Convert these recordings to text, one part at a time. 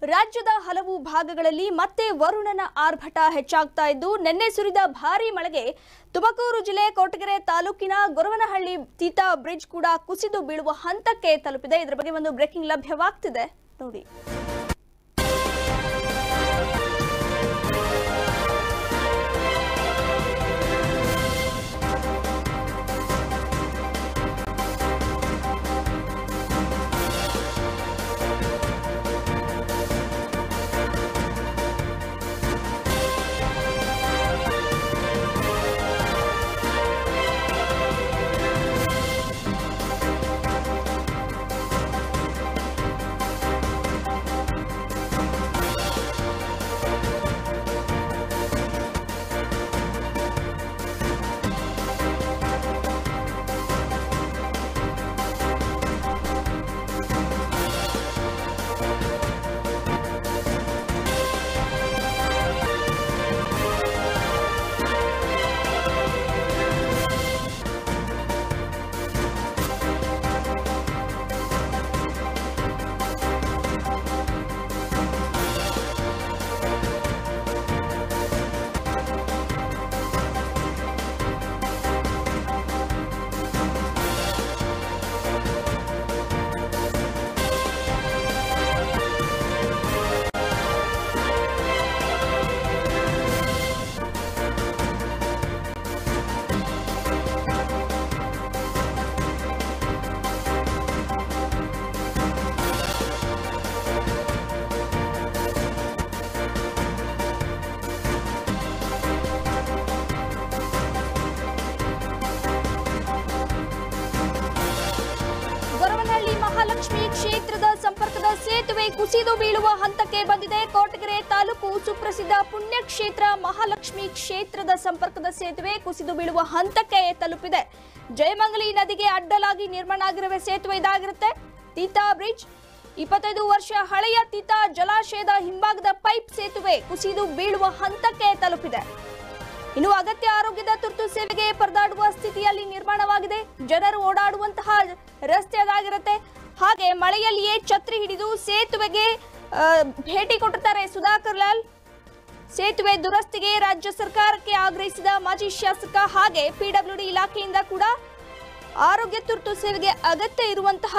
ರಾಜ್ಯದ ಹಲವು ಭಾಗಗಳಲ್ಲಿ ಮತ್ತೆ ವರುಣನ ಆರ್ಭಟ ಹೆಚ್ಚಾಗ್ತಾ ಇದ್ದು ನಿನ್ನೆ ಸುರಿದ ಭಾರೀ ಮಳೆಗೆ ತುಮಕೂರು ಜಿಲ್ಲೆ ಕೊರಟಗೆರೆ ತಾಲೂಕಿನ ಗೊರವನಹಳ್ಳಿ ತೀತಾ ಬ್ರಿಡ್ಜ್ ಕೂಡ ಕುಸಿದು ಬೀಳುವ ಹಂತಕ್ಕೆ ತಲುಪಿದೆ ಇದರ ಬಗ್ಗೆ ಒಂದು ಬ್ರೇಕಿಂಗ್ ಲಭ್ಯವಾಗ್ತಿದೆ ನೋಡಿ ಗೊರವನಹಳ್ಳಿ ಮಹಾಲಕ್ಷ್ಮಿ ಕ್ಷೇತ್ರದ ಸಂಪರ್ಕದ ಸೇತುವೆ ಕುಸಿದು ಬೀಳುವ ಹಂತಕ್ಕೆ ಬಂದಿದೆ ಕೋಟಗೆರೆ ತಾಲೂಕು ಸುಪ್ರಸಿದ್ಧ ಪುಣ್ಯಕ್ಷೇತ್ರ ಮಹಾಲಕ್ಷ್ಮಿ ಕ್ಷೇತ್ರದ ಸಂಪರ್ಕದ ಸೇತುವೆ ಕುಸಿದು ಬೀಳುವ ಹಂತಕ್ಕೆ ತಲುಪಿದೆ ಜಯಮಂಗಲಿ ನದಿಗೆ ಅಡ್ಡಲಾಗಿ ನಿರ್ಮಾಣ ಆಗಿರುವ ಸೇತುವೆ ಇದಾಗಿರುತ್ತೆ ತೀತಾ ಬ್ರಿಡ್ಜ್ ಇಪ್ಪತ್ತೈದು ವರ್ಷ ಹಳೆಯ ತೀತಾ ಜಲಾಶಯದ ಹಿಂಭಾಗದ ಪೈಪ್ ಸೇತುವೆ ಕುಸಿದು ಬೀಳುವ ಹಂತಕ್ಕೆ ತಲುಪಿದೆ ಇನ್ನು ಅಗತ್ಯ ಆರೋಗ್ಯದ ತುರ್ತು ಸೇವೆಗೆ ಪರದಾಡುವ ಸ್ಥಿತಿಯಲ್ಲಿ ನಿರ್ಮಾಣವಾಗಿದೆ ಜನರು ಓಡಾಡುವಂತಹ ರಸ್ತೆ ಅದಾಗಿರುತ್ತೆ ಹಾಗೆ ಮಳೆಯಲ್ಲಿಯೇ ಛತ್ರಿ ಹಿಡಿದು ಸೇತುವೆಗೆ ಆ, ಭೇಟಿ ಕೊಟ್ಟಿರ್ತಾರೆ ಸುಧಾಕರ್ ಲಾಲ್ ಸೇತುವೆ ದುರಸ್ತಿಗೆ ರಾಜ್ಯ ಸರ್ಕಾರಕ್ಕೆ ಆಗ್ರಹಿಸಿದ ಮಾಜಿ ಶಾಸಕ ಹಾಗೆ ಪಿಡಬ್ಲ್ಯೂಡಿ ಇಲಾಖೆಯಿಂದ ಕೂಡ ಆರೋಗ್ಯ ತುರ್ತು ಸೇವೆಗೆ ಅಗತ್ಯ ಇರುವಂತಹ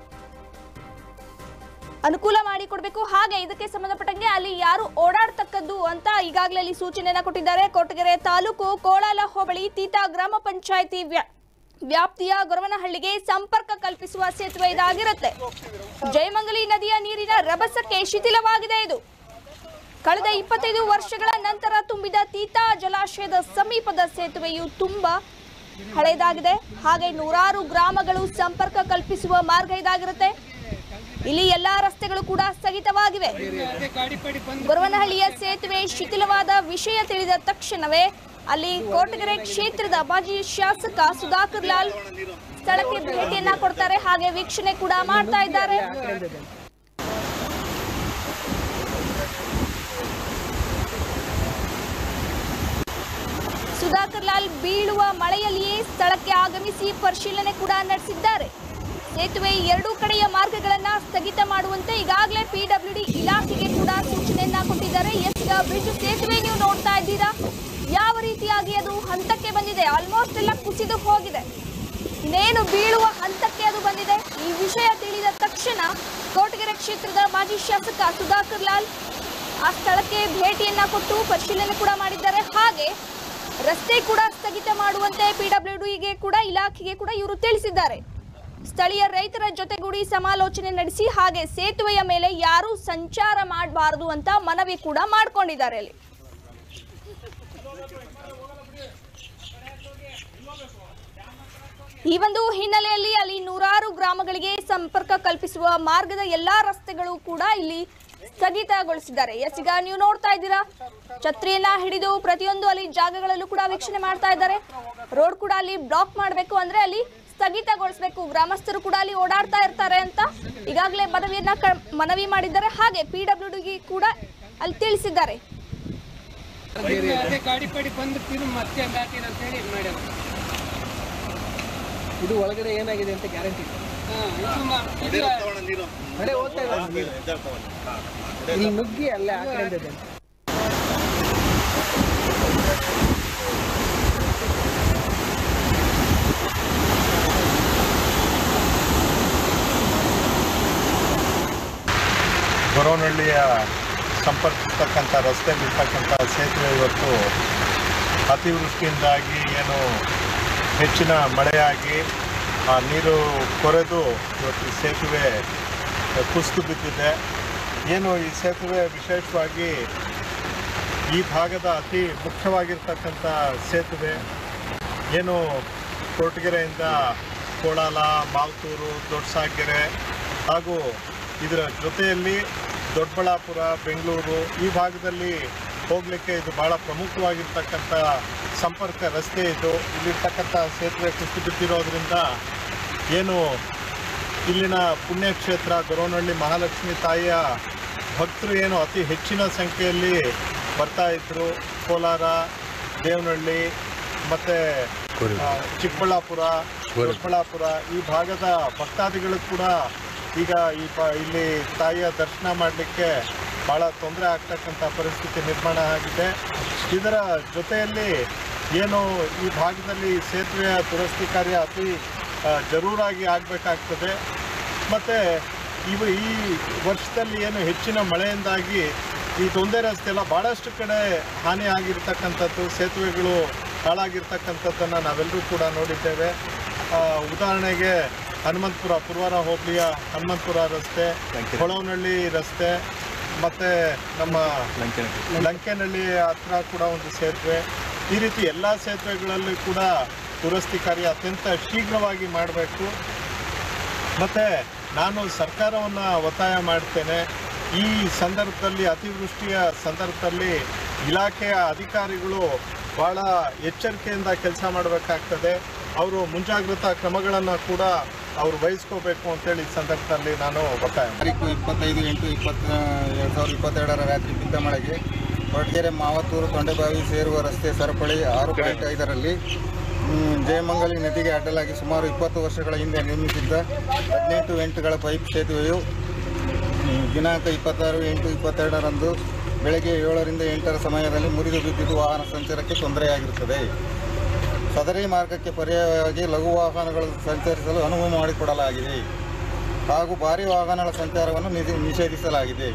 ಅನುಕೂಲ ಮಾಡಿಕೊಡ್ಬೇಕು ಹಾಗೆ ಇದಕ್ಕೆ ಸಂಬಂಧಪಟ್ಟಂಗೆ ಅಲ್ಲಿ ಯಾರು ಓಡಾಡ್ತಕ್ಕದ್ದು ಅಂತ ಈಗಾಗಲೇ ಅಲ್ಲಿ ಸೂಚನೆಯನ್ನ ಕೊಟ್ಟಿದ್ದಾರೆ ಕೊರಟಗೆರೆ ತಾಲೂಕು ಕೋಳಾಲ ಹೋಬಳಿ ತೀತಾ ಗ್ರಾಮ ಪಂಚಾಯಿತಿ ವ್ಯಾಪ್ತಿಯ ಗೊರವನಹಳ್ಳಿಗೆ ಸಂಪರ್ಕ ಕಲ್ಪಿಸುವ ಸೇತುವೆ ಇದಾಗಿರುತ್ತೆ ಜಯಮಂಗಲಿ ನದಿಯ ನೀರಿನ ರಭಸಕ್ಕೆ ಶಿಥಿಲವಾಗಿದೆ ಇದು ಕಳೆದ ಇಪ್ಪತ್ತೈದು ವರ್ಷಗಳ ನಂತರ ತುಂಬಿದ ತೀತಾ ಜಲಾಶಯದ ಸಮೀಪದ ಸೇತುವೆಯು ತುಂಬಾ ಹಳೆಯದಾಗಿದೆ ಹಾಗೆ ನೂರಾರು ಗ್ರಾಮಗಳು ಸಂಪರ್ಕ ಕಲ್ಪಿಸುವ ಮಾರ್ಗ ಇದಾಗಿರುತ್ತೆ ಇಲ್ಲಿ ಎಲ್ಲಾ ರಸ್ತೆಗಳು ಕೂಡ ಸ್ಥಗಿತವಾಗಿವೆ ಗೊರವನಹಳ್ಳಿಯ ಸೇತುವೆ ಶಿಥಿಲವಾದ ವಿಷಯ ತಿಳಿದ ತಕ್ಷಣವೇ ಅಲ್ಲಿ ಕೋಟಗೆರೆ ಕ್ಷೇತ್ರದ ಮಾಜಿ ಶಾಸಕ ಸುಧಾಕರ್ ಲಾಲ್ ಸ್ಥಳಕ್ಕೆ ಭೇಟಿಯನ್ನ ಕೊಡ್ತಾರೆ ಹಾಗೆ ವೀಕ್ಷಣೆ ಕೂಡ ಮಾಡ್ತಾ ಇದ್ದಾರೆ ಸುಧಾಕರ್ ಲಾಲ್ ಬೀಳುವ ಮಳೆಯಲ್ಲಿಯೇ ಸ್ಥಳಕ್ಕೆ ಆಗಮಿಸಿ ಪರಿಶೀಲನೆ ಕೂಡ ನಡೆಸಿದ್ದಾರೆ ಸೇತುವೆ ಎರಡೂ ಕಡೆಯ ಮಾರ್ಗಗಳನ್ನ ಸ್ಥಗಿತ ಮಾಡುವಂತೆ ಈಗಾಗಲೇ ಪಿಡಬ್ಲ್ಯೂಡಿ ಇಲಾಖೆಗೆ ಕೂಡ ಸೂಚನೆಯನ್ನ ಕೊಟ್ಟಿದ್ದಾರೆ ಎಸ್ ಈಗ ಬ್ರಿಡ್ಜ್ ಸೇತುವೆ ನೀವು ನೋಡ್ತಾ ಇದ್ದೀರಾ ಯಾವ ರೀತಿಯಾಗಿ ಅದು ಹಂತಕ್ಕೆ ಬಂದಿದೆ ಆಲ್ಮೋಸ್ಟ್ ಎಲ್ಲ ಕುಸಿದು ಹೋಗಿದೆ ಇನ್ನೇನು ಬೀಳುವ ಹಂತಕ್ಕೆ ಅದು ಬಂದಿದೆ ಈ ವಿಷಯ ತಿಳಿದ ತಕ್ಷಣ ಕೋಟಗೆರೆ ಕ್ಷೇತ್ರದ ಮಾಜಿ ಶಾಸಕ ಸುಧಾಕರ್ ಲಾಲ್ ಆ ಸ್ಥಳಕ್ಕೆ ಭೇಟಿಯನ್ನ ಕೊಟ್ಟು ಪರಿಶೀಲನೆ ಕೂಡ ಮಾಡಿದ್ದಾರೆ ಹಾಗೆ ರಸ್ತೆ ಕೂಡ ಸ್ಥಗಿತ ಮಾಡುವಂತೆ ಪಿಡಬ್ಲ್ಯೂಡಿಗೆ ಕೂಡ ಇಲಾಖೆಗೆ ಕೂಡ ಇವರು ತಿಳಿಸಿದ್ದಾರೆ ಸ್ಥಳೀಯ ರೈತರ ಜೊತೆಗೂಡಿ ಸಮಾಲೋಚನೆ ನಡೆಸಿ ಹಾಗೆ ಸೇತುವೆಯ ಮೇಲೆ ಯಾರೂ ಸಂಚಾರ ಮಾಡಬಾರದು ಅಂತ ಮನವಿ ಕೂಡ ಮಾಡ್ಕೊಂಡಿದ್ದಾರೆ ಅಲ್ಲಿ ಈ ಒಂದು ಹಿನ್ನೆಲೆಯಲ್ಲಿ ಅಲ್ಲಿ ನೂರಾರು ಗ್ರಾಮಗಳಿಗೆ ಸಂಪರ್ಕ ಕಲ್ಪಿಸುವ ಮಾರ್ಗದ ಎಲ್ಲಾ ರಸ್ತೆಗಳು ಕೂಡ ಇಲ್ಲಿ ಸ್ಥಗಿತಗೊಳಿಸಿದ್ದಾರೆ ಎಸ್ ಈಗ ನೀವು ನೋಡ್ತಾ ಇದ್ದೀರಾ ಛತ್ರಿಯನ್ನ ಹಿಡಿದು ಪ್ರತಿಯೊಂದು ಅಲ್ಲಿ ಜಾಗಗಳಲ್ಲೂ ಕೂಡ ವೀಕ್ಷಣೆ ಮಾಡ್ತಾ ಇದ್ದಾರೆ ರೋಡ್ ಕೂಡ ಅಲ್ಲಿ ಬ್ಲಾಕ್ ಮಾಡಬೇಕು ಅಂದ್ರೆ ಅಲ್ಲಿ ಸ್ಥಗಿತಗೊಳಿಸಬೇಕು ಗ್ರಾಮಸ್ಥರು ಕೂಡ ಅಲ್ಲಿ ಓಡಾಡ್ತಾ ಇರ್ತಾರೆ ಅಂತ ಈಗಾಗಲೇ ಮನವಿಯನ್ನ ಕ- ಮನವಿ ಮಾಡಿದ್ದಾರೆ ಹಾಗೆ ಪಿ ಡಬ್ಲ್ಯೂ ಕೂಡ ಅಲ್ಲಿ ತಿಳಿಸಿದ್ದಾರೆ ಅದೇ ಗಾಡಿ ಪಡಿ ಬಂದು ತಿರು ಮತ್ತೆ ದಾಟಿರ ಅಂತ ಹೇಳಿ ಇದು ಮಾಡ್ಯಾರ ಇದು ಒಳಗಡೆ ಏನಾಗಿದೆ ಅಂತ ಗ್ಯಾರಂಟಿ ಇದು ಮ- ಇದು ಕಡೆ ಹೋಗ್ತಾ ಇದೆ ಇಲ್ಲಿ ನುಗ್ಗಿ ಅಲ್ಲೇ ಆ ಕಡೆ ಇದೆ ಗೊರವನಹಳ್ಳಿಯ ಸಂಪರ್ಕಿಸ್ತಕ್ಕಂಥ ರಸ್ತೆಯಲ್ಲಿರ್ತಕ್ಕಂಥ ಸೇತುವೆ ಇವತ್ತು ಅತಿವೃಷ್ಟಿಯಿಂದಾಗಿ ಏನು ಹೆಚ್ಚಿನ ಮಳೆಯಾಗಿ ಆ ನೀರು ಕೊರೆದು ಇವತ್ತು ಈ ಸೇತುವೆ ಕುಸಿದು ಬಿದ್ದಿದೆ ಏನು ಈ ಸೇತುವೆ ವಿಶೇಷವಾಗಿ ಈ ಭಾಗದ ಅತಿ ಮುಖ್ಯವಾಗಿರ್ತಕ್ಕಂಥ ಸೇತುವೆ ಏನು ಕೊರಟಗೆರೆಯಿಂದ ಕೋಳಾಲ ಮಾಲ್ತೂರು ದೊಡ್ಡಸಾಗೆರೆ ಹಾಗೂ ಇದರ ಜೊತೆಯಲ್ಲಿ ದೊಡ್ಡಬಳ್ಳಾಪುರ ಬೆಂಗಳೂರು ಈ ಭಾಗದಲ್ಲಿ ಹೋಗಲಿಕ್ಕೆ ಇದು ಭಾಳ ಪ್ರಮುಖವಾಗಿರ್ತಕ್ಕಂಥ ಸಂಪರ್ಕ ರಸ್ತೆ ಇದು ಇಲ್ಲಿರ್ತಕ್ಕಂಥ ಸೇತುವೆ ಕುಸಿದು ಬಿದ್ದಿರೋದ್ರಿಂದ ಏನು ಇಲ್ಲಿನ ಪುಣ್ಯಕ್ಷೇತ್ರ ಗೊರವನಹಳ್ಳಿ ಮಹಾಲಕ್ಷ್ಮಿ ತಾಯಿಯ ಭಕ್ತರು ಏನು ಅತಿ ಹೆಚ್ಚಿನ ಸಂಖ್ಯೆಯಲ್ಲಿ ಬರ್ತಾ ಇದ್ರು ಕೋಲಾರ ದೇವನಹಳ್ಳಿ ಮತ್ತು ಚಿಕ್ಕಬಳ್ಳಾಪುರ ದೊಡ್ಡಬಳ್ಳಾಪುರ ಈ ಭಾಗದ ಭಕ್ತಾದಿಗಳು ಕೂಡ ಈಗ ಈ ಪ ಇಲ್ಲಿ ತಾಯಿಯ ದರ್ಶನ ಮಾಡಲಿಕ್ಕೆ ಭಾಳ ತೊಂದರೆ ಆಗ್ತಕ್ಕಂಥ ಪರಿಸ್ಥಿತಿ ನಿರ್ಮಾಣ ಆಗಿದೆ ಇದರ ಜೊತೆಯಲ್ಲಿ ಏನು ಈ ಭಾಗದಲ್ಲಿ ಸೇತುವೆಯ ದುರಸ್ತಿ ಕಾರ್ಯ ಅತಿ ಆ, ಜರೂರಾಗಿ ಆಗಬೇಕಾಗ್ತದೆ ಮತ್ತು ಇವು ಈ ವರ್ಷದಲ್ಲಿ ಏನು ಹೆಚ್ಚಿನ ಮಳೆಯಿಂದಾಗಿ ಈ ತೊಂದರೆ ರಸ್ತೆ ಎಲ್ಲ ಭಾಳಷ್ಟು ಕಡೆ ಹಾನಿ ಆಗಿರ್ತಕ್ಕಂಥದ್ದು ಸೇತುವೆಗಳು ಹಾಳಾಗಿರ್ತಕ್ಕಂಥದ್ದನ್ನು ನಾವೆಲ್ಲರೂ ಕೂಡ ನೋಡಿದ್ದೇವೆ ಆ, ಉದಾಹರಣೆಗೆ ಹನುಮಂತಪುರ ಪುರವಾರ ಹೋಬಳಿಯ ಹನುಮಂತಪುರ ರಸ್ತೆ ಹೊಳವನಹಳ್ಳಿ ರಸ್ತೆ ಮತ್ತು ನಮ್ಮ ಲಂಕೆನಹಳ್ಳಿ ಹತ್ರ ಕೂಡ ಒಂದು ಸೇತುವೆ ಈ ರೀತಿ ಎಲ್ಲ ಸೇತುವೆಗಳಲ್ಲಿ ಕೂಡ ದುರಸ್ತಿ ಕಾರ್ಯ ಅತ್ಯಂತ ಶೀಘ್ರವಾಗಿ ಮಾಡಬೇಕು ಮತ್ತು ನಾನು ಸರ್ಕಾರವನ್ನು ಒತ್ತಾಯ ಮಾಡ್ತೇನೆ ಈ ಸಂದರ್ಭದಲ್ಲಿ ಅತಿವೃಷ್ಟಿಯ ಸಂದರ್ಭದಲ್ಲಿ ಇಲಾಖೆಯ ಅಧಿಕಾರಿಗಳು ಭಾಳ ಎಚ್ಚರಿಕೆಯಿಂದ ಕೆಲಸ ಮಾಡಬೇಕಾಗ್ತದೆ ಅವರು ಮುಂಜಾಗ್ರತಾ ಕ್ರಮಗಳನ್ನು ಕೂಡ ಅವರು ವಹಿಸ್ಕೋಬೇಕು ಅಂತೇಳಿ ಈ ಸಂದರ್ಭದಲ್ಲಿ ನಾನು ಒತ್ತಾಯ ಮಾಡ್ತೇನೆ. ತಾರೀಕು ಇಪ್ಪತ್ತೈದು ಎಂಟು ಇಪ್ಪತ್ತ ಎರಡು ಸಾವಿರದ ಇಪ್ಪತ್ತೆರಡರ ರಾತ್ರಿ ಬಿದ್ದ ಮಳೆಗೆ ಹೊರಟಗೆರೆ ಮಾವತ್ತೂರು ತೊಂಡೆಬಾವಿ ಸೇರುವ ರಸ್ತೆ ಸರಪಳಿ ಆರು ಪಾಯಿಂಟ್ ಐದರಲ್ಲಿ ಮ್, ಜಯಮಂಗಲಿ ನದಿಗೆ ಅಡ್ಡಲಾಗಿ ಸುಮಾರು ಇಪ್ಪತ್ತು ವರ್ಷಗಳ ಹಿಂದೆ ನಿರ್ಮಿಸಿದ್ದ ಹದಿನೆಂಟು ಎಂಟುಗಳ ಪೈಪ್ ಸೇತುವೆಯು ಮ್, ದಿನಾಂಕ ಇಪ್ಪತ್ತಾರು ಎಂಟು ಇಪ್ಪತ್ತೆರಡರಂದು ಬೆಳಗ್ಗೆ ಏಳರಿಂದ ಎಂಟರ ಸಮಯದಲ್ಲಿ ಮುರಿದು ಬಿದ್ದಿದ್ದು ವಾಹನ ಸಂಚಾರಕ್ಕೆ ತೊಂದರೆಯಾಗಿರುತ್ತದೆ ಸದರಿ ಮಾರ್ಗಕ್ಕೆ ಪರ್ಯಾಯವಾಗಿ ಲಘು ವಾಹನಗಳು ಸಂಚರಿಸಲು ಅನುವು ಮಾಡಿಕೊಡಲಾಗಿದೆ ಹಾಗೂ ಭಾರಿ ವಾಹನಗಳ ಸಂಚಾರವನ್ನು ನಿಷೇ- ನಿಷೇಧಿಸಲಾಗಿದೆ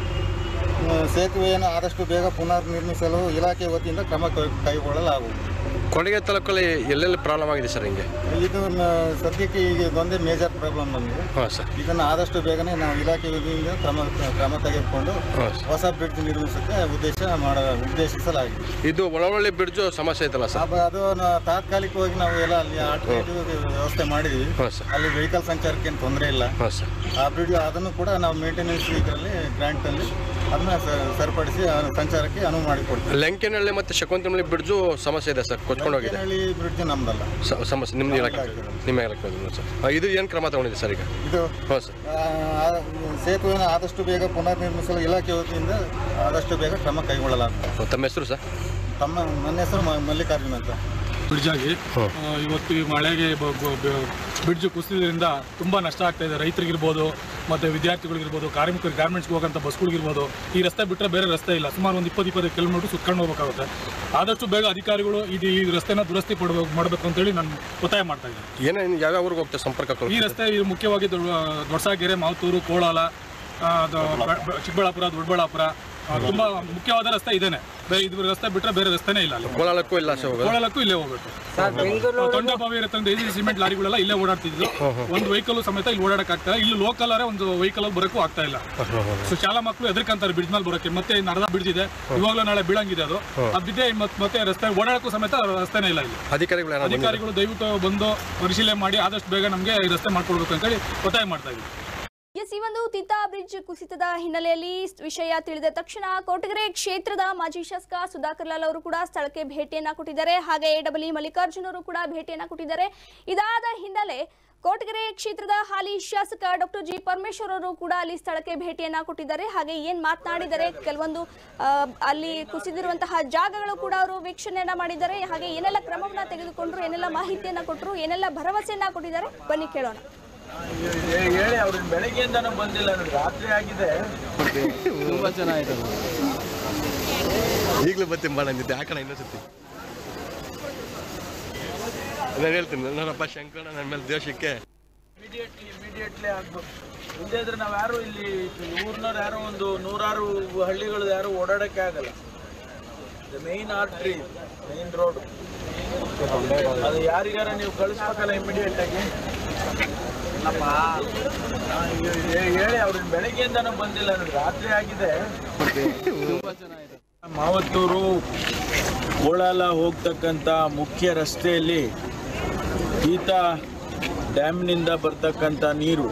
ಮ್, ಸೇತುವೆಯನ್ನು ಆದಷ್ಟು ಬೇಗ ಪುನರ್ ನಿರ್ಮಿಸಲು ಇಲಾಖೆ ವತಿಯಿಂದ ಕ್ರಮ ಕೈ- ಕೈಗೊಳ್ಳಲಾಗುವುದು ಕೊಡಗೆ ತಾಲೂಕಲ್ಲಿ ಎಲ್ಲೆಲ್ಲಿ ಪ್ರಾಬ್ಲಮ್ ಆಗಿದೆ ಸರ್ ಹಿಂಗೆ ಇದು ಮ, ಸದ್ಯಕ್ಕೆ ಈಗ ಒಂದೇ ಮೇಜರ್ ಪ್ರಾಬ್ಲಮ್ ಬಂದಿದೆ ಹಾಂ ಸರ್ ಇದನ್ನು ಆದಷ್ಟು ಬೇಗನೆ ನಾವು ಇಲಾಖೆ ವತಿಯಿಂದ ಕ್ರಮ ಕ್ರಮ ತೆಗೆದುಕೊಂಡು ಹಾಂ ಸರ್ ಹೊಸ ಬ್ರಿಡ್ಜ್ ನಿರ್ಮಿಸಕ್ಕೆ ಉದ್ದೇಶ ಮಾಡ ಉದ್ದೇಶಿಸಲಾಗಿದೆ ಇದು ಒಳವಳ್ಳಿ ಬ್ರಿಡ್ಜು ಸಮಸ್ಯೆ ಐತಲ್ಲ ಸರ್ ಅಬ್ಬ ಅದು ನ- ತಾತ್ಕಾಲಿಕವಾಗಿ ನಾವು ಎಲ್ಲ ಅಲ್ಲಿ ಆಲ್ಟರ್ನೇಟಿವ್ ವ್ಯವಸ್ಥೆ ಮಾಡಿದ್ವಿ ಹಾಂ ಸರ್ ಅಲ್ಲಿ ವೆಹಿಕಲ್ ಸಂಚಾರಕ್ಕೆ ಏನು ತೊಂದರೆ ಇಲ್ಲ ಹಾಂ ಸರ್ ಆ ಬ್ರಿಡ್ಜ್ ಅದನ್ನು ಕೂಡ ನಾವು ಮೇಂಟೆನೆನ್ಸ್ ಇದರಲ್ಲಿ ಗ್ರಾಂಟಲ್ಲಿ ಅದನ್ನ ಸ- ಸರಿಪಡಿಸಿ ಆ ಸಂಚಾರಕ್ಕೆ ಅನುವು ಮಾಡಿಕೊಡ್ತೀವಿ ಲಂಕೆನಹಳ್ಳಿ ಮತ್ತು ಶಕುಂತನಹಳ್ಳಿ ಬ್ರಿಡ್ಜು ಸಮಸ್ಯೆ ಇದೆ ಸರ್ ಕೊಚ್ಕೊಂಡು ಹೋಗಿದೆ ಲಂಕೇನಹಳ್ಳಿ ಬ್ರಿಡ್ಜ್ ನಮ್ದಲ್ಲ ಸ- ಸಮಸ್ಯೆ ನಿಮ್ಮ ಇಲಾಖೆ ನಿಮ್ಮ ಇಲಾಖೆ ಸರ್ ಆ, ಇದು ಏನು ಕ್ರಮ ತಗೊಂಡಿದೆ ಸರ್ ಈಗ ಇದು ಹಾಂ ಸರ್ ಆ, ಆ ಸೇತುವೆಯನ್ನು ಆದಷ್ಟು ಬೇಗ ಪುನರ್ ನಿರ್ಮಿಸಲು ಇಲಾಖೆ ವತಿಯಿಂದ ಆದಷ್ಟು ಬೇಗ ಕ್ರಮ ಕೈಗೊಳ್ಳಲಾಗುತ್ತದೆ ತಮ್ಮ ಹೆಸರು ಸರ್ ತಮ್ಮ ನನ್ನ ಹೆಸರು ಮ- ಮಲ್ಲಿಕಾರ್ಜುನ್ ಅಂತ ಬ್ರಿಡ್ಜ್ ಆಗಿ ಹ್ಮ್. ಆ, ಇವತ್ತು ಈ ಮಳೆಗೆ ಬ- ಬ- ಬ- ಬ್ರಿಡ್ಜ್ ಕುಸಿದ್ರಿಂದ ತುಂಬ ನಷ್ಟ ಆಗ್ತಾ ಇದೆ ರೈತರಿಗಿರ್ಬೋದು ಮತ್ತು ವಿದ್ಯಾರ್ಥಿಗಳಿಗಿರ್ಬೋದು ಕಾರ್ಮಿಕರು ಗಾರ್ಮೆಂಟ್ಸ್ಗೆ ಹೋಗೋಂಥ ಬಸ್ಗಳಿಗಿರ್ಬೋದು ಈ ರಸ್ತೆ ಬಿಟ್ಟರೆ ಬೇರೆ ರಸ್ತೆ ಇಲ್ಲ ಸುಮಾರು ಒಂದು ಇಪ್ಪತ್ತು ಇಪ್ಪತ್ತೈದು ಕಿಲೋಮೀಟರ್ ಸುತ್ಕೊಂಡು ಹೋಗ್ಬೇಕಾಗುತ್ತೆ ಆದಷ್ಟು ಬೇಗ ಅಧಿಕಾರಿಗಳು ಇದು ಈ ರಸ್ತೆನ ದುರಸ್ತಿ ಪಡಬೇಕು ಮಾಡಬೇಕು ಅಂತೇಳಿ ನಾನು ಒತ್ತಾಯ ಮಾಡ್ತಾ ಇದ್ದೀನಿ ಏನೇನು ಯಾವ್ಯಾವ ಊರಿಗೆ ಹೋಗ್ತದೆ ಸಂಪರ್ಕ ಈ ರಸ್ತೆ ಇದು ಮುಖ್ಯವಾಗಿ ದೊಡ್ಡ ದೊಡ್ಡಸಾಗೆರೆ ಮಾವತೂರು ಕೋಳಾಲ ಆ, ಅದು ಬ- ಬ- ಚಿಕ್ಕಬಳ್ಳಾಪುರ ದೊಡ್ಡಬಳ್ಳಾಪುರ ಆ, ತುಂಬಾ ಮುಖ್ಯವಾದ ರಸ್ತೆ ಇದೇನೆ ಬೇರೆ ಇದು ರಸ್ತೆ ಬಿಟ್ಟರೆ ಬೇರೆ ರಸ್ತೆನೇ ಇಲ್ಲ ಅಲ್ಲಿ ಕೋಲಾಲಕ್ಕೂ ಇಲ್ಲ ಸರ್ ಹೋಗೋದು ಕೋಳಲಕ್ಕೂ ಇಲ್ಲೇ ಹೋಗ್ಬೇಕು ತೊಂಡೆಬಾವಿ ಇರತ್ತಂದ್ರೆ ಈಸಿ ಸಿಮೆಂಟ್ ಲಾರಿಗಳೆಲ್ಲ ಇಲ್ಲೇ ಓಡಾಡ್ತಿದ್ರು ಒಂದು ವೆಹಿಕಲ್ ಸಮೇತ ಇಲ್ಲಿ ಓಡಾಡಕ್ ಆಗ್ತಾ ಇಲ್ಲಿ ಲೋಕಲ್ ಅರೆ ಒಂದು ವೆಹಿಕಲ್ ಬರೋಕ್ಕೂ ಆಗ್ತಾ ಇಲ್ಲ ಸೊ ಶಾಲಾ ಮಕ್ಕಳು ಎದ್ರಕಂತಾರೆ ಬ್ರಿಡ್ಜ್ ಮೇಲೆ ಬರೋಕೆ ಮತ್ತೆ ಇನ್ನು ಅರ್ಧ ಬ್ರಿಡ್ಜ್ ಇದೆ ಇವಾಗಲೂ ನಾಳೆ ಬೀಳಂಗಿದೆ ಅದು ಅದು ಬಿದ್ದೆ ಮತ್- ಮತ್ತೆ ರಸ್ತೆ ಓಡಾಡಕ್ಕೂ ಸಮೇತ ರಸ್ತೆನೇ ಇಲ್ಲ ಇಲ್ಲಿ ಅಧಿಕಾರಿಗಳು ಏನಾದ್ರು ಬಂದಿದ್ದಾರಾ? ಅಧಿಕಾರಿಗಳು ದಯವಿಟ್ಟು ಬಂದು ಪರಿಶೀಲನೆ ಮಾಡಿ ಆದಷ್ಟು ಬೇಗ ನಮಗೆ ಈ ರಸ್ತೆ ಮಾಡ್ಕೊಡ್ಬೇಕು ಅಂತೇಳಿ ಒತ್ತಾಯ ಮಾಡ್ತಾ ಇದ್ದೀವಿ ಎಸ್ ಈ ಒಂದು ತಿತಾ ಬ್ರಿಡ್ಜ್ ಕುಸಿತದ ಹಿನ್ನೆಲೆಯಲ್ಲಿ ವಿಷಯ ತಿಳಿದ ತಕ್ಷಣ ಕೊಟಗೆರೆ ಕ್ಷೇತ್ರದ ಮಾಜಿ ಶಾಸಕ ಸುಧಾಕರ್ ಲಾಲ್ ಅವರು ಕೂಡ ಸ್ಥಳಕ್ಕೆ ಭೇಟಿಯನ್ನ ಕೊಟ್ಟಿದ್ದಾರೆ ಹಾಗೆ ಡಬ್ಲ್ಯೂ ಮಲ್ಲಿಕಾರ್ಜುನ್ ಅವರು ಕೂಡ ಭೇಟಿಯನ್ನ ಕೊಟ್ಟಿದ್ದಾರೆ ಇದಾದ ಹಿನ್ನೆಲೆ ಕೋಟಗೆರೆ ಕ್ಷೇತ್ರದ ಹಾಲಿ ಶಾಸಕ ಡಾಕ್ಟರ್ ಜಿ ಪರಮೇಶ್ವರ್ ಅವರು ಕೂಡ ಅಲ್ಲಿ ಸ್ಥಳಕ್ಕೆ ಭೇಟಿಯನ್ನ ಕೊಟ್ಟಿದ್ದಾರೆ ಹಾಗೆ ಏನ್ ಮಾತನಾಡಿದ್ದಾರೆ ಕೆಲವೊಂದು ಆ, ಅಲ್ಲಿ ಕುಸಿದಿರುವಂತಹ ಜಾಗಗಳು ಕೂಡ ಅವರು ವೀಕ್ಷಣೆಯನ್ನ ಮಾಡಿದ್ದಾರೆ ಹಾಗೆ ಏನೆಲ್ಲ ಕ್ರಮವನ್ನ ತೆಗೆದುಕೊಂಡ್ರು ಏನೆಲ್ಲ ಮಾಹಿತಿಯನ್ನ ಕೊಟ್ಟರು ಏನೆಲ್ಲ ಭರವಸೆಯನ್ನ ಕೊಟ್ಟಿದ್ದಾರೆ ಬನ್ನಿ ಕೇಳೋಣ ಹೇಳಿ ಅವ್ರಿಗೆ ಬೆಳಗ್ಗೆಯಿಂದನೂ ಬಂದಿಲ್ಲ ನೋಡಿ ರಾತ್ರಿ ಆಗಿದೆ ತುಂಬಾ ಚೆನ್ನಾಗಿದೆ ಈಗಲೂ ಬರ್ತೀನಿ ಬಾ ನಂದಿದ್ದೆ ಹಾಕೋಣ ಇನ್ನೊಂದ್ಸತಿ ನಾನು ಹೇಳ್ತೀನಿ ನನ್ನಪ್ಪ ಶಂಕರಣ್ಣ ನನ್ನ ಮೇಲೆ ದೇಶಕ್ಕೆ ಇಮಿಡಿಯೇಟ್ಲಿ ಇಮಿಡಿಯೇಟ್ಲಿ ಆಗ್ಬೇಕು ಇಲ್ಲದೇ ಇದ್ರೆ ನಾವು ಯಾರು ಇಲ್ಲಿ ಊರ್ನವ್ರು ಯಾರು ಒಂದು ನೂರಾರು ಹಳ್ಳಿಗಳು ಯಾರು ಓಡಾಡಕ್ಕೆ ಆಗಲ್ಲ ಮೇನ್ ಆರ್ಟ್ರಿ ಮೇನ್ ರೋಡ್ ಅದು ಯಾರಿಗಾರ ನೀವು ಕಳಿಸ್ಬೇಕಲ್ಲ ಇಮಿಡಿಯೇಟ್ ಆಗಿ ಅಪ್ಪ ಆ, ಹೇ- ಹೇಳಿ ಅವ್ರಿಗೆ ಬೆಳಗ್ಗೆಯಿಂದನೂ ಬಂದಿಲ್ಲ ನೋಡಿ ರಾತ್ರಿ ಆಗಿದೆ ತುಂಬಾ ಚೆನ್ನಾಗಿದೆ ಮಾವತ್ತೂರು ಕೋಳಾಲ ಹೋಗ್ತಕ್ಕಂಥ ಮುಖ್ಯ ರಸ್ತೆಯಲ್ಲಿ ಈತ ಡ್ಯಾಮ್ನಿಂದ ಬರ್ತಕ್ಕಂಥ ನೀರು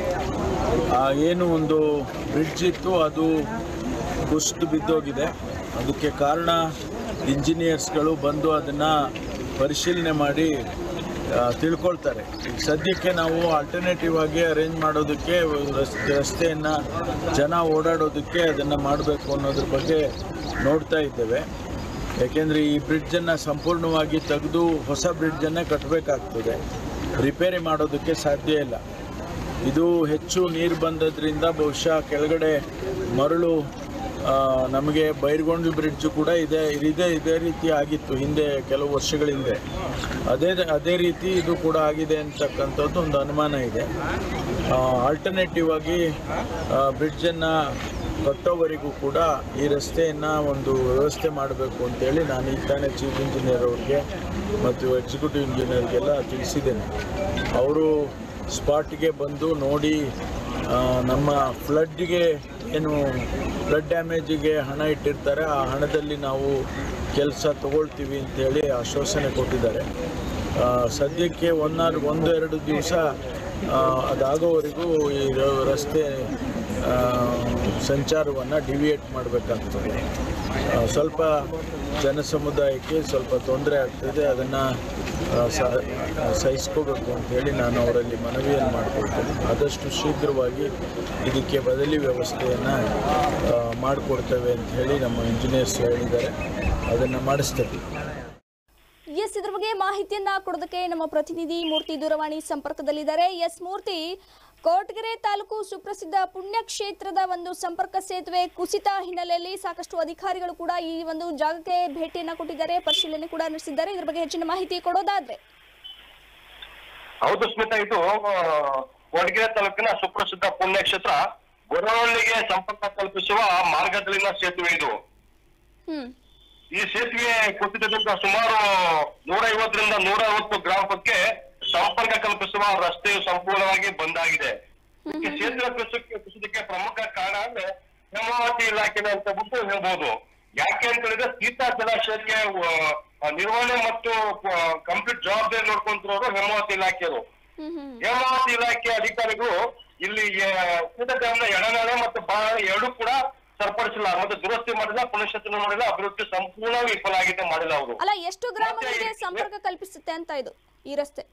ಆ ಏನು ಒಂದು ಬ್ರಿಡ್ಜ್ ಇತ್ತು ಅದು ಕುಸಿದು ಬಿದ್ದೋಗಿದೆ ಅದಕ್ಕೆ ಕಾರಣ ಇಂಜಿನಿಯರ್ಸ್ಗಳು ಬಂದು ಅದನ್ನು ಪರಿಶೀಲನೆ ಮಾಡಿ ಆ, ತಿಳ್ಕೊಳ್ತಾರೆ ಈಗ ಸದ್ಯಕ್ಕೆ ನಾವು ಆಲ್ಟರ್ನೇಟಿವ್ ಆಗಿ ಅರೇಂಜ್ ಮಾಡೋದಕ್ಕೆ ರಸ್ತೆ ರಸ್ತೆಯನ್ನು ಜನ ಓಡಾಡೋದಕ್ಕೆ ಅದನ್ನು ಮಾಡಬೇಕು ಅನ್ನೋದ್ರ ಬಗ್ಗೆ ನೋಡ್ತಾ ಇದ್ದೇವೆ ಯಾಕೆಂದರೆ ಈ ಬ್ರಿಡ್ಜನ್ನು ಸಂಪೂರ್ಣವಾಗಿ ತೆಗೆದು ಹೊಸ ಬ್ರಿಡ್ಜನ್ನೇ ಕಟ್ಟಬೇಕಾಗ್ತದೆ ರಿಪೇರಿ ಮಾಡೋದಕ್ಕೆ ಸಾಧ್ಯ ಇಲ್ಲ ಇದು ಹೆಚ್ಚು ನೀರು ಬಂದದ್ರಿಂದ ಬಹುಶಃ ಕೆಳಗಡೆ ಮರಳು ಆ, ನಮಗೆ ಬೈರ್ಗೊಂಡ್ಲು ಬ್ರಿಡ್ಜ್ ಕೂಡ ಇದೆ ಇದೇ ಇದೇ ರೀತಿ ಆಗಿತ್ತು ಹಿಂದೆ ಕೆಲವು ವರ್ಷಗಳ ಹಿಂದೆ ಅದೇ ಅದೇ ರೀತಿ ಇದು ಕೂಡ ಆಗಿದೆ ಅಂತಕ್ಕಂಥದ್ದು ಒಂದು ಅನುಮಾನ ಇದೆ ಆಲ್ಟರ್ನೇಟಿವ್ ಆಗಿ ಬ್ರಿಡ್ಜನ್ನು ಕಟ್ಟೋವರೆಗೂ ಕೂಡ ಈ ರಸ್ತೆಯನ್ನು ಒಂದು ವ್ಯವಸ್ಥೆ ಮಾಡಬೇಕು ಅಂತೇಳಿ ನಾನು ಈಗ ತಾನೇ ಚೀಫ್ ಇಂಜಿನಿಯರ್ ಅವ್ರಿಗೆ ಮತ್ತು ಎಕ್ಸಿಕ್ಯೂಟಿವ್ ಇಂಜಿನಿಯರ್ಗೆಲ್ಲ ತಿಳಿಸಿದ್ದೇನೆ ಅವರು ಸ್ಪಾಟ್ಗೆ ಬಂದು ನೋಡಿ ಆ, ನಮ್ಮ ಫ್ಲಡ್ಗೆ ಏನು ಫ್ಲಡ್ ಡ್ಯಾಮೇಜಿಗೆ ಹಣ ಇಟ್ಟಿರ್ತಾರೆ ಆ ಹಣದಲ್ಲಿ ನಾವು ಕೆಲಸ ತಗೊಳ್ತೀವಿ ಅಂತೇಳಿ ಆಶ್ವಾಸನೆ ಕೊಟ್ಟಿದ್ದಾರೆ ಆ, ಸದ್ಯಕ್ಕೆ ಒನ್ನಾರು ಒಂದು ಎರಡು ದಿವಸ ಅದಾಗೋವರೆಗೂ ಈ ರ- ರಸ್ತೆ ಸಂಚಾರವನ್ನು ಡಿವಿಯೇಟ್ ಮಾಡಬೇಕಾಗ್ತದೆ ಆ, ಸ್ವಲ್ಪ ಜನಸಮುದಾಯಕ್ಕೆ ಸ್ವಲ್ಪ ತೊಂದರೆ ಆಗ್ತದೆ ಅದನ್ನು ಸಹಿಸ್ಕೋಬೇಕು ಅಂತೇಳಿ ನಾನು ಅವರಲ್ಲಿ ಮನವಿಯನ್ನು ಮಾಡಿಕೊಳ್ತೇನೆ ಆದಷ್ಟು ಶೀಘ್ರವಾಗಿ ಇದಕ್ಕೆ ಬದಲಿ ವ್ಯವಸ್ಥೆಯನ್ನು ಮಾಡಿಕೊಡ್ತೇವೆ ಅಂತ ಹೇಳಿ ನಮ್ಮ ಇಂಜಿನಿಯರ್ಸ್ ಹೇಳಿದ್ದಾರೆ ಅದನ್ನು ಮಾಡಿಸ್ತೇವೆ ಎಸ್ ಇದ್ರ ಬಗ್ಗೆ ಮಾಹಿತಿಯನ್ನ ಕೊಡೋದಕ್ಕೆ ನಮ್ಮ ಪ್ರತಿನಿಧಿ ಮೂರ್ತಿ ದೂರವಾಣಿ ಸಂಪರ್ಕದಲ್ಲಿದ್ದಾರೆ ಎಸ್ ಮೂರ್ತಿ ಕೋಟಗೆರೆ ತಾಲೂಕು ಸುಪ್ರಸಿದ್ಧ ಪುಣ್ಯಕ್ಷೇತ್ರದ ಒಂದು ಸಂಪರ್ಕ ಸೇತುವೆ ಕುಸಿತ ಹಿನ್ನೆಲೆಯಲ್ಲಿ ಸಾಕಷ್ಟು ಅಧಿಕಾರಿಗಳು ಕೂಡ ಈ ಒಂದು ಜಾಗಕ್ಕೆ ಭೇಟಿಯನ್ನ ಕೊಟ್ಟಿದ್ದಾರೆ ಪರಿಶೀಲನೆ ಕೂಡ ನಡೆಸಿದ್ದಾರೆ ಇದ್ರ ಬಗ್ಗೆ ಹೆಚ್ಚಿನ ಮಾಹಿತಿ ಕೊಡೋದಾದ್ರೆ ಹೌದು ಸ್ಮಿತಾ ಇದು ಕೊಡಗೆರೆ ತಾಲೂಕಿನ ಸುಪ್ರಸಿದ್ಧ ಪುಣ್ಯಕ್ಷೇತ್ರ ಗೊರವಳ್ಳಿಗೆ ಸಂಪರ್ಕ ಕಲ್ಪಿಸುವ ಮಾರ್ಗದಲ್ಲಿನ ಸೇತುವೆ ಇದು ಹ್ಮ್ ಈ ಸೇತುವೆ ಕುಸಿತದಿಂದ ಸುಮಾರು ನೂರ ಐವತ್ತರಿಂದ ನೂರ ಅರವತ್ತು ಗ್ರಾಮಕ್ಕೆ ಸಂಪರ್ಕ ಕಲ್ಪಿಸುವ ರಸ್ತೆಯು ಸಂಪೂರ್ಣವಾಗಿ ಬಂದಾಗಿದೆ ಈ ಸೇತುವೆ ಕುಸಿತಕ್ಕೆ ಕುಸಿತಕ್ಕೆ ಪ್ರಮುಖ ಕಾರಣ ಅಂದ್ರೆ ಹೇಮಾವತಿ ಇಲಾಖೆ ಅಂತ ಬಿಟ್ಟು ಹೇಳ್ಬೋದು ಯಾಕೆ ಅಂತ ಹೇಳಿದ್ರೆ ಸೀತಾ ಜಲಾಶಯಕ್ಕೆ ಆ, ನಿರ್ವಹಣೆ ಮತ್ತು ಕಂಪ್ಲೀಟ್ ಜವಾಬ್ದಾರಿ ನೋಡ್ಕೊಂತಿರೋರು ಹೇಮಾವತಿ ಇಲಾಖೆಯವರು ಹ್ಮ್ ಹ್ಮ್ ಹೇಮಾವತಿ ಇಲಾಖೆ ಅಧಿಕಾರಿಗಳು ಇಲ್ಲಿ ಡ್ಯಾಮ್ನ ಎಡನಾಳೆ ಮತ್ತು ಬಲನಾಳೆ ಎರಡೂ ಕೂಡ ಸರಿಪಡಿಸಿಲ್ಲ ಮತ್ತೆ ದುರಸ್ತಿ ಮಾಡಿಲ್ಲ ಪುನಶ್ಚೇತನ ಮಾಡಿಲ್ಲ ಅಭಿವೃದ್ಧಿ ಸಂಪೂರ್ಣವಾಗಿ ವಿಫಲ ಆಗಿದೆ ಮಾಡಿಲ್ಲ ಅವರು ಅಲ್ಲ ಎಷ್ಟು ಗ್ರಾಮಗಳಿಗೆ ಸಂಪರ್ಕ ಕಲ್ಪಿಸುತ್ತೆ ಅಂತ ಇದು ಈ ರಸ್ತೆ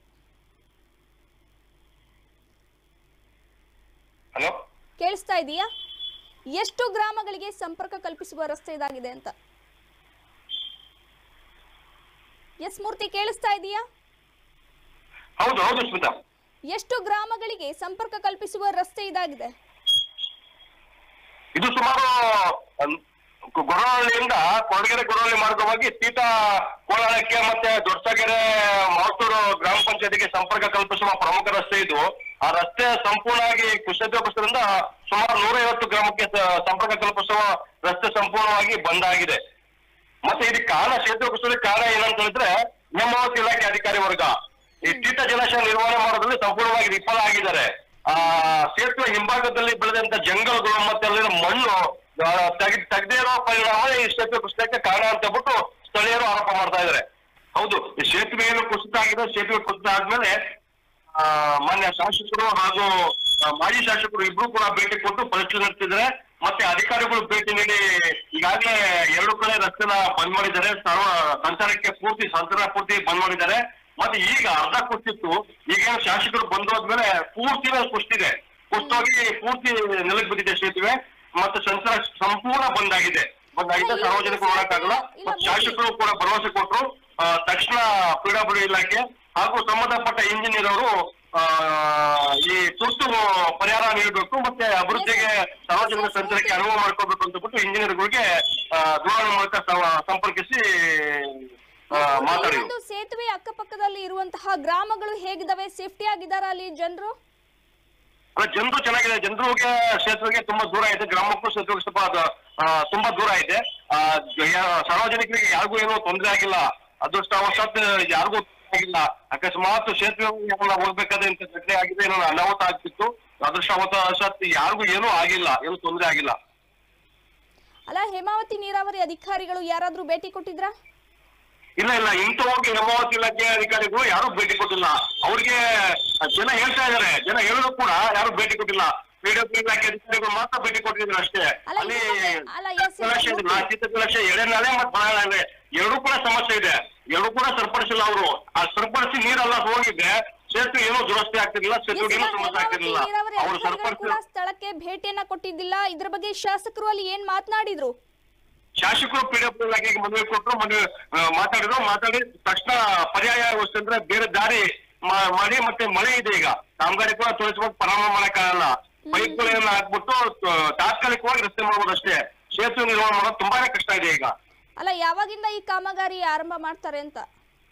ಹಲೋ ಕೇಳಿಸ್ತಾ ಇದೆಯಾ ಎಷ್ಟು ಗ್ರಾಮಗಳಿಗೆ ಸಂಪರ್ಕ ಕಲ್ಪಿಸುವ ರಸ್ತೆ ಇದಾಗಿದೆ ಅಂತ ಎಸ್ ಮೂರ್ತಿ ಕೇಳಿಸ್ತಾ ಇದೆಯಾ ಹೌದು ಹೌದು ಸ್ಮಿತಾ ಎಷ್ಟು ಗ್ರಾಮಗಳಿಗೆ ಸಂಪರ್ಕ ಕಲ್ಪಿಸುವ ರಸ್ತೆ ಇದಾಗಿದೆ ಇದು ಸುಮಾರು ಅನ್- ಗೊರವಳ್ಳಿಯಿಂದ ಕೊಡಗೆರೆ ಗೊರವಳ್ಳಿ ಮಾರ್ಗವಾಗಿ ತೀಟ ಕೋಲಾರಕ್ಕೆ ಮತ್ತೆ ದೊಡ್ಡಗೆರೆ ಮಾತೂರು ಗ್ರಾಮ ಪಂಚಾಯತಿಗೆ ಸಂಪರ್ಕ ಕಲ್ಪಿಸುವ ಪ್ರಮುಖ ರಸ್ತೆ ಇದು ಆ ರಸ್ತೆ ಸಂಪೂರ್ಣವಾಗಿ ಕುಸಿತದಿಂದ ಸುಮಾರು ನೂರ ಐವತ್ತು ಗ್ರಾಮಕ್ಕೆ ಸ- ಸಂಪರ್ಕ ಕಲ್ಪಿಸುವ ರಸ್ತೆ ಸಂಪೂರ್ಣವಾಗಿ ಬಂದಾಗಿದೆ ಮತ್ತೆ ಇದಕ್ಕೆ ಕಾರಣ ಸೇತುವೆ ಕುಸಿತಕ್ಕೆ ಕಾರಣ ಏನಂತ ಹೇಳಿದ್ರೆ ಹೇಮಾವತಿ ಇಲಾಖೆ ಅಧಿಕಾರಿ ವರ್ಗ ಈ ತೀಟ ಜಲಾಶಯ ನಿರ್ವಹಣೆ ಮಾಡೋದ್ರಲ್ಲಿ ಸಂಪೂರ್ಣವಾಗಿ ವಿಫಲ ಆಗಿದ್ದಾರೆ ಆ ಸೇತುವೆ ಹಿಂಭಾಗದಲ್ಲಿ ಬೆಳೆದಂತ ಜಂಗಲ್ಗಳು ಮತ್ತೆ ಅಲ್ಲಿನ ಮಣ್ಣು ಆ, ತೆಗ್ ತೆಗ್ದೇ ಇರೋ ಪರಿಣಾಮ ಈ ಸೇತುವೆ ಕುಸಿತಕ್ಕೆ ಕಾರಣ ಅಂತ ಬಿಟ್ಟು ಸ್ಥಳೀಯರು ಆರೋಪ ಮಾಡ್ತಾ ಇದ್ದಾರೆ ಹೌದು ಈ ಸೇತುವೆ ಏನು ಕುಸಿತ ಆಗಿದೆ ಸೇತುವೆ ಕುಸಿತ ಆದ್ಮೇಲೆ ಆ, ಮಾನ್ಯ ಶಾಸಕರು ಹಾಗೂ ಆ, ಮಾಜಿ ಶಾಸಕರು ಇಬ್ರು ಕೂಡ ಭೇಟಿ ಕೊಟ್ಟು ಪರಿಶೀಲನೆ ನಡೆಸಿದ್ದಾರೆ ಮತ್ತೆ ಅಧಿಕಾರಿಗಳು ಭೇಟಿ ನೀಡಿ ಈಗಾಗಲೇ ಎರಡು ಕಡೆ ರಸ್ತೆನ ಬಂದ್ ಮಾಡಿದ್ದಾರೆ ಸರ್ವ ಸಂಚಾರಕ್ಕೆ ಪೂರ್ತಿ ಸಂಚಾರ ಪೂರ್ತಿ ಬಂದ್ ಮಾಡಿದ್ದಾರೆ ಮತ್ತೆ ಈಗ ಅರ್ಧ ಕುಸಿತ್ತು ಈಗ ಶಾಸಕರು ಬಂದೋದ್ಮೇಲೆ ಪೂರ್ತಿ ಕುಸ್ತಿದೆ ಕುಸ್ತೋಗಿ ಪೂರ್ತಿ ನೆಲಕ್ಕೆ ಬಿದ್ದಿದೆ ಸೇತುವೆ ಮತ್ತೆ ಸಂಚಾರ ಸಂಪೂರ್ಣ ಬಂದಾಗಿದೆ ಬಂದಾಗಿದೆ ಇಲ್ಲ, ಸಾರ್ವಜನಿಕರು ನೋಡಕ್ಕಾಗಲ್ಲ ಇಲ್ಲ, ಮತ್ತೆ ನೋಡಿ. ಶಾಸಕರು ಕೂಡ ಭರವಸೆ ಕೊಟ್ಟರು ಆ, ತಕ್ಷಣ ಪಿಡಬ್ಲ್ಯೂ ಇಲಾಖೆ ಹಾಗೂ ಸಂಬಂಧಪಟ್ಟ ಇಂಜಿನಿಯರ್ ಅವರು ಆ, ಈ ತುರ್ತು ಪರಿಹಾರ ನೀಡಬೇಕು ಮತ್ತೆ ಅಭಿವೃದ್ಧಿಗೆ ಸಾರ್ವಜನಿಕ ಸಂಚಾರಕ್ಕೆ ಅನುವು ಮಾಡ್ಕೋಬೇಕು ಅಂತ ಬಿಟ್ಟು ಇಂಜಿನಿಯರ್ಗಳಿಗೆ ದೂರವಾಣಿ ಮೂಲಕ ಸ- ಸಂಪರ್ಕಿಸಿ ಆ, ಈ ಮಾತಾಡಿದ್ರು ಒಂದು ಸೇತುವೆ ಅಕ್ಕಪಕ್ಕದಲ್ಲಿ ಇರುವಂತಹ ಗ್ರಾಮಗಳು ಹೇಗಿದಾವೆ ಸೇಫ್ಟಿ ಆಗಿದಾರ ಅಲ್ಲಿ ಜನರು ಅಲ್ಲ ಜನರು ಚೆನ್ನಾಗಿದೆ ಜನರಿಗೆ ಕ್ಷೇತ್ರಕ್ಕೆ ತುಂಬಾ ದೂರ ಇದೆ ಗ್ರಾಮಕ್ಕೂ ಕ್ಷೇತ್ರಕ್ಕೆ ಸ್ವಲ್ಪ ಅದು, ಆ, ತುಂಬಾ ದೂರ ಇದೆ ಆ, ಯಾ- ಸಾರ್ವಜನಿಕರಿಗೆ ಯಾರಿಗೂ ಏನೂ ತೊಂದರೆ ಆಗಿಲ್ಲ ಅದೃಷ್ಟವಶಾತ್ ಯಾರಿಗೂ ತೊಂದ್ರೆ ಆಗಿಲ್ಲ ಅಕಸ್ಮಾತ್ ಸೇತುವೆ ಹೋಗ್ಬೇಕಾದ್ರೆ ಇಂಥ ಘಟನೆ ಆಗಿದೆ ಏನೋ ಅನಾಹುತ ಆಗ್ತಿತ್ತು ಅದೃಷ್ಟವಶಾತ್ ಯಾರಿಗೂ ಏನೂ ಆಗಿಲ್ಲ ಏನೂ ತೊಂದರೆ ಆಗಿಲ್ಲ ಅಲ್ಲ ಹೇಮಾವತಿ ನೀರಾವರಿ ಅಧಿಕಾರಿಗಳು ಯಾರಾದ್ರೂ ಭೇಟಿ ಕೊಟ್ಟಿದ್ರಾ ಇಲ್ಲ ಇಲ್ಲ ಇಂಥವಾಗಿ ಹೇಮಾವತಿ ಇಲಾಖೆ ಅಧಿಕಾರಿಗಳು ಯಾರು ಭೇಟಿ ಕೊಟ್ಟಿಲ್ಲ ಅವ್ರಿಗೆ ಜನ ಹೇಳ್ತಾ ಇದಾರೆ ಜನ ಹೇಳಿದ್ರು ಕೂಡ ಯಾರು ಭೇಟಿ ಕೊಟ್ಟಿಲ್ಲ ಪಿಡಬ್ಲ್ಯೂ ಇಲಾಖೆ ಅಧಿಕಾರಿಗಳು ಮಾತ್ರ ಭೇಟಿ ಕೊಟ್ಟಿದ್ರು ಅಷ್ಟೇ ಅಲ್ಲ, ಅಲ್ಲಿ ಇದ್ರ ಬಗ್ಗೆ- ಅಲ್ಲ, yes, yes, ಕಲಾಶ ಇದೆ okay. ಶೀತ ಕಲಾಶ ಎಳೆನಾಳೆ ಮತ್ತು ಬಾಳೆನಾಳೆ ಎರಡೂ ಕೂಡ ಸಮಸ್ಯೆ ಇದೆ ಎರಡೂ ಕೂಡ ಸರಿಪಡಿಸಿಲ್ಲ ಅವರು ಆ ಸರಿಪಡಿಸಿ ನೀರೆಲ್ಲ ಹೋಗಿದೆ ಸೇತುವೆ ಏನೋ ದುರಸ್ತಿ ಆಗ್ತಿರ್ಲಿಲ್ಲ ಸೇತುವೆ ಏನೋ ಸಮಸ್ಯೆ ಆಗ್ತಿರ್ಲಿಲ್ಲ ನೀರಾವರಿ ಅವರು ಅಧಿಕಾರಿಗಳು ಸರಿಪಡಿಸಿ ಕೂಡ ಸ್ಥಳಕ್ಕೆ ಭೇಟಿಯನ್ನ ಕೊಟ್ಟಿದ್ದಿಲ್ಲ ಇದ್ರ ಬಗ್ಗೆ ಶಾಸಕರು ಅಲ್ಲಿ ಏನ್ ಮಾತನಾಡಿದ್ರು ಶಾಸಕರು ಪಿಡಬ್ಲ್ಯೂ ಇಲಾಖೆಗೆ ಮನವಿ ಕೊಟ್ಟರು ಮನವಿ ಆ, ಮಾತಾಡಿದ್ರು ಮಾತಾಡಿ ತಕ್ಷಣ ಪರ್ಯಾಯ ವ್ಯವಸ್ಥೆ ಅಂದ್ರೆ ಬೇರೆ ದಾರಿ ಮಾ- ಮಾಡಿ ಮತ್ತೆ ಮಳೆ ಇದೆ ಈಗ ಕಾಮಗಾರಿ ಕೂಡ ತೋರಿಸ್ಬೇಕು ಪ್ರಾರಂಭ ಮಾಡಕ್ಕಾಗಲ್ಲ ಪೈಪ್ಗಳನ್ನ ಹಾಕ್ಬಿಟ್ಟು ಆ, ತಾತ್ಕಾಲಿಕವಾಗಿ ರಸ್ತೆ ಮಾಡ್ಬೋದು ಅಷ್ಟೇ ಸೇತುವೆ ನಿರ್ಮಾಣ ಮಾಡೋದು ತುಂಬಾನೇ ಕಷ್ಟ ಇದೆ ಈಗ ಅಲ್ಲ ಯಾವಾಗಿಂದ ಈ ಕಾಮಗಾರಿ ಆರಂಭ ಮಾಡ್ತಾರೆ ಅಂತ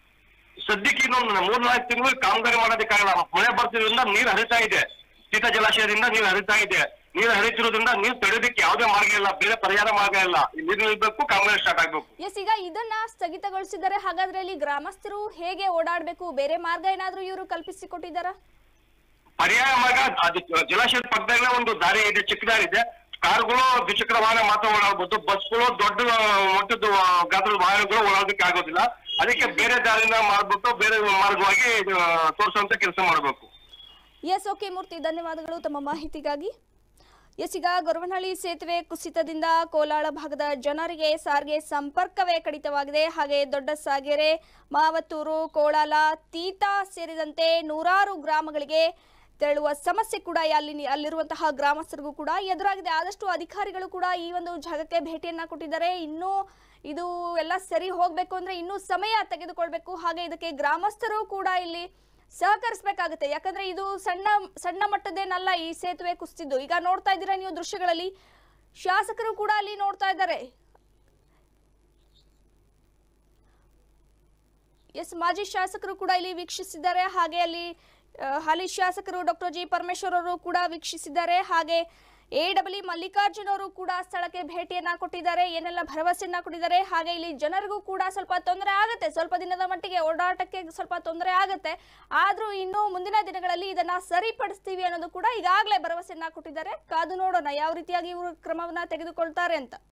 ಸದ್ಯಕ್ಕೆ ಇನ್ನೊಂದು ಮೂರ್ನಾಲ್ಕು ತಿಂಗಳು ಕಾಮಗಾರಿ ಮಾಡೋದಕ್ಕಾಗಲ್ಲ ಮಳೆ ಬರ್ತಿರೋದ್ರಿಂದ ನೀರು ಹರಿತಾ ಇದೆ ಶೀತ ಜಲಾಶಯದಿಂದ ನೀರು ಹರಿತಾ ಇದೆ ನೀರು ಹರಿತಿರೋದ್ರಿಂದ ನೀರು ತಡೆಯೋದಕ್ಕೆ ಯಾವುದೇ ಮಾರ್ಗ ಇಲ್ಲ ಬೇರೆ ಪರಿಹಾರ ಮಾರ್ಗ ಇಲ್ಲ ಈ ನೀರು ನಿಲ್ಬೇಕು ಕಾಮಗಾರಿ ಸ್ಟಾರ್ಟ್ ಆಗ್ಬೇಕು ಎಸ್ ಈಗ ಇದನ್ನ ಸ್ಥಗಿತಗೊಳಿಸಿದ್ದಾರೆ ಹಾಗಾದ್ರೆ ಇಲ್ಲಿ ಗ್ರಾಮಸ್ಥರು ಹೇಗೆ ಓಡಾಡ್ಬೇಕು ಬೇರೆ ಮಾರ್ಗ ಏನಾದ್ರೂ ಇವರು ಕಲ್ಪಿಸಿ ಕೊಟ್ಟಿದ್ದಾರಾ ಪರ್ಯಾಯ ಮಾರ್ಗ ಅದು ಜಲಾಶಯದ ಪಕ್ಕದಲ್ಲೇ ಒಂದು ದಾರಿ ಇದೆ ಚಿಕ್ಕ ದಾರಿ ಇದೆ ಕಾರ್ಗಳು ದ್ವಿಚಕ್ರ ವಾಹನ ಮಾತ್ರ ಓಡಾಡ್ಬೋದು ಬಸ್ಗಳು ದೊಡ್ಡ ಮೊಟ್ಟದ ಗಾತ್ರದ ವಾಹನಗಳು ಓಡಾಡೋದಕ್ಕೆ ಆಗೋದಿಲ್ಲ ಅದಕ್ಕೆ ಬೇರೆ ದಾರಿನ ಮಾಡ್ಬಿಟ್ಟು ಬೇರೆ ಮಾರ್ಗವಾಗಿ ತೋರಿಸುವಂತ ಕೆಲಸ ಮಾಡಬೇಕು ಎಸ್ ಓಕೆ ಮೂರ್ತಿ ಧನ್ಯವಾದಗಳು ತಮ್ಮ ಮಾಹಿತಿಗಾಗಿ ಎಸ್ ಈಗ ಗೊರವನಹಳ್ಳಿ ಸೇತುವೆ ಕುಸಿತದಿಂದ ಕೋಲಾಳ ಭಾಗದ ಜನರಿಗೆ ಸಾರಿಗೆ ಸಂಪರ್ಕವೇ ಕಡಿತವಾಗಿದೆ ಹಾಗೆ ದೊಡ್ಡ ಸಾಗೆರೆ ಮಾವತ್ತೂರು ಕೋಳಾಲ ತೀತಾ ಸೇರಿದಂತೆ ನೂರಾರು ಗ್ರಾಮಗಳಿಗೆ ತೆರಳುವ ಸಮಸ್ಯೆ ಕೂಡ ಅಲ್ಲಿ ಅಲ್ಲಿರುವಂತಹ ಗ್ರಾಮಸ್ಥರಿಗೂ ಕೂಡ ಎದುರಾಗಿದೆ ಆದಷ್ಟು ಅಧಿಕಾರಿಗಳು ಕೂಡ ಈ ಒಂದು ಜಾಗಕ್ಕೆ ಭೇಟಿಯನ್ನ ಕೊಟ್ಟಿದ್ದಾರೆ ಇನ್ನೂ ಇದು ಎಲ್ಲ ಸರಿ ಹೋಗಬೇಕು ಅಂದ್ರೆ ಇನ್ನೂ ಸಮಯ ತೆಗೆದುಕೊಳ್ಬೇಕು ಹಾಗೆ ಇದಕ್ಕೆ ಗ್ರಾಮಸ್ಥರು ಕೂಡ ಇಲ್ಲಿ ಸಹಕರಿಸಬೇಕಾಗುತ್ತೆ ಯಾಕಂದ್ರೆ ಇದು ಸಣ್ಣ ಸಣ್ಣ ಮಟ್ಟದೇನಲ್ಲ ಈ ಸೇತುವೆ ಕುಸಿತಿದ್ದು ಈಗ ನೋಡ್ತಾ ಇದ್ದೀರಾ ನೀವು ದೃಶ್ಯಗಳಲ್ಲಿ ಶಾಸಕರು ಕೂಡ ಅಲ್ಲಿ ನೋಡ್ತಾ ಇದ್ದಾರೆ ಎಸ್ ಮಾಜಿ ಶಾಸಕರು ಕೂಡ ಇಲ್ಲಿ ವೀಕ್ಷಿಸಿದ್ದಾರೆ ಹಾಗೆ ಅಲ್ಲಿ ಆ, ಹಾಲಿ ಶಾಸಕರು ಡಾಕ್ಟರ್ ಜಿ ಪರಮೇಶ್ವರ್ ಅವರು ಕೂಡ ವೀಕ್ಷಿಸಿದ್ದಾರೆ ಹಾಗೆ ಎ ಡಬ್ಲ್ಯೂ ಮಲ್ಲಿಕಾರ್ಜುನ್ ಅವರು ಕೂಡ ಸ್ಥಳಕ್ಕೆ ಭೇಟಿಯನ್ನ ಕೊಟ್ಟಿದ್ದಾರೆ ಏನೆಲ್ಲ ಭರವಸೆಯನ್ನ ಕೊಟ್ಟಿದ್ದಾರೆ ಹಾಗೆ ಇಲ್ಲಿ ಜನರಿಗೂ ಕೂಡ ಸ್ವಲ್ಪ ತೊಂದರೆ ಆಗುತ್ತೆ ಸ್ವಲ್ಪ ದಿನದ ಮಟ್ಟಿಗೆ ಓಡಾಟಕ್ಕೆ ಸ್ವಲ್ಪ ತೊಂದರೆ ಆಗುತ್ತೆ ಆದ್ರೂ ಇನ್ನು ಮುಂದಿನ ದಿನಗಳಲ್ಲಿ ಇದನ್ನ ಸರಿಪಡಿಸ್ತೀವಿ ಅನ್ನೋದು ಕೂಡ ಈಗಾಗಲೇ ಭರವಸೆಯನ್ನ ಕೊಟ್ಟಿದ್ದಾರೆ ಕಾದು ನೋಡೋಣ ಯಾವ ರೀತಿಯಾಗಿ ಇವರು ಕ್ರಮವನ್ನ ತೆಗೆದುಕೊಳ್ತಾರೆ ಅಂತ